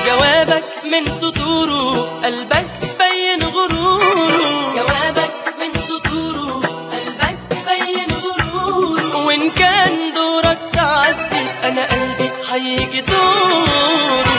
جوابك من سطوره قلبك بين غروره جوابك من سطوره قلبك بين غروره وإن كان دورك تعذب أنا قلبي هيجي دوره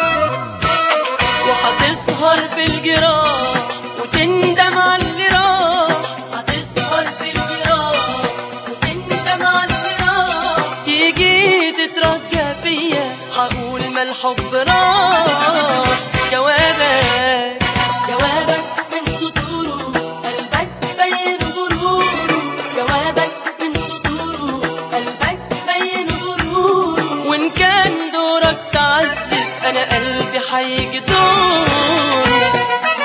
وهتسهر في الجراح وتندم على اللي راح هتسهر في الجراح وتندم على الفراق تيجي تترجى فيا هقول ما الحب راح جوابك جوابك من سطوره قلبك بين غروره جوابك من سطوره قلبك بين غروره وإن كان دورك تعذب أنا قلبي هيجي دوره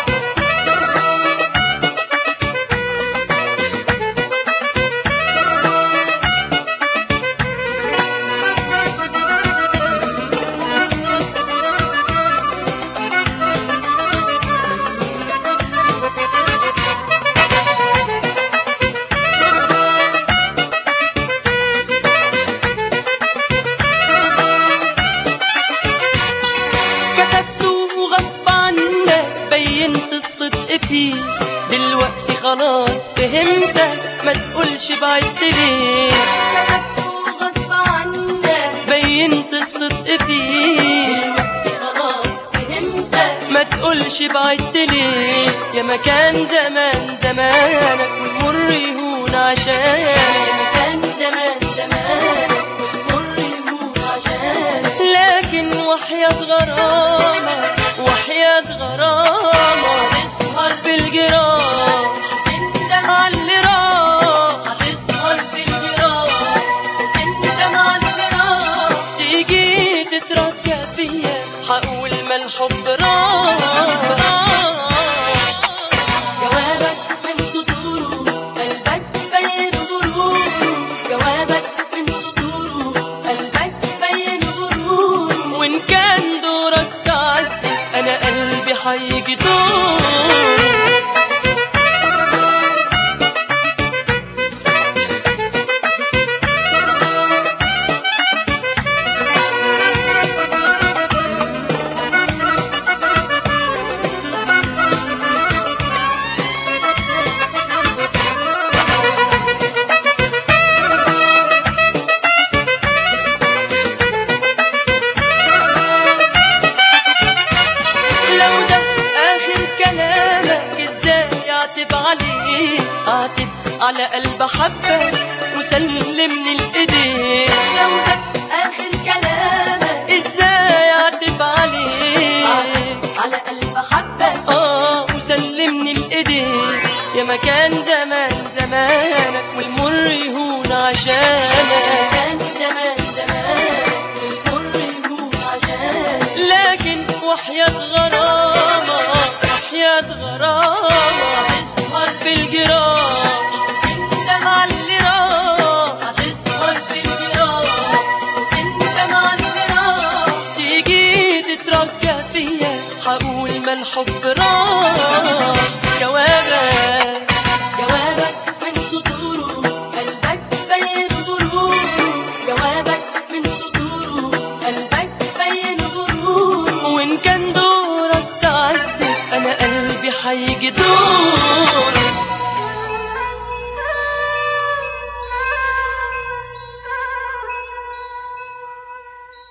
كتبته غصب عنك بينت الصدق فيه دلوقتي خلاص فهمتك ما تقولش بعدت ليه كتبته غصب عنك بينت الصدق فيه خلاص فهمتك ما تقولش بعدت ليه يا مكان زمان زمانك والمر يهون عشانك كان زمان زمانك والمر يهون عشانك لكن وحياة غرامة وحياة غرامة هتسهر في الجراح تندم على اللي راح هتسهر في الجراح وتندم على الفراق تيجي تترجى فيا هقول ما الحب راح جوابك من سطوره قلبك بين غروره جوابك من سطوره قلبك بين غروره وإن كان دورك تعذب أنا قلبي هيجي دور لو ده آخر كلامك ازاي اعتب عليه اعتب على قلب حبك وسلمني الايدين لو ده آخر كلامك ازاي اعتب عليه على قلب حبك اه وسلمني الايدين يا مكان زمان زمانك والمر يهون عشانك كان زمان زمان والمر يهون عشانك لكن وحياة غرامة وحياة غرامة هتسهر في الجراح تندم على اللي راح هتسهر في الجراح وتندم على الفراق تيجي تترجى فيا هقول ما الحب راح جوابك جوابك من سطوره قلبك بين غروره جوابك من سطوره قلبك بين غروره وإن كان دورك تعذب أنا قلبي هيجي دور